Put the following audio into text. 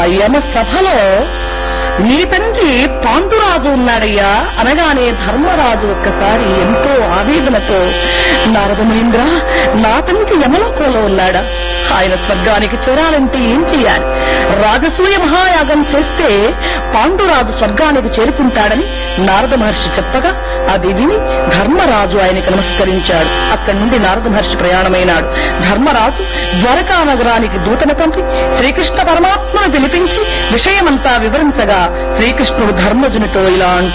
యమ సభలో నీ తండ్రి పాండురాజు ఉన్నాడయ్యా అనగానే ధర్మరాజు ఒక్కసారి ఎంతో ఆవేదనతో నారదమునింద్ర నా తండ్రి యమలోకంలో ఉన్నాడా ఆయన స్వర్గానికి చేరాలంటే ఏం చెయ్యాలి రాజసూయ మహాయాగం చేస్తే పాండురాజు స్వర్గానికి చేరుకుంటాడని నారద మహర్షి చెప్పగా అది విని ధర్మరాజు ఆయనకు నమస్కరించాడు అక్కడి నుండి నారద మహర్షి ప్రయాణమైనాడు ధర్మరాజు ద్వారకా నగరానికి దూతను పంపి శ్రీకృష్ణ పరమాత్మను పిలిపించి విషయమంతా వివరించగా శ్రీకృష్ణుడు ధర్మజునితో ఇలా అంటూ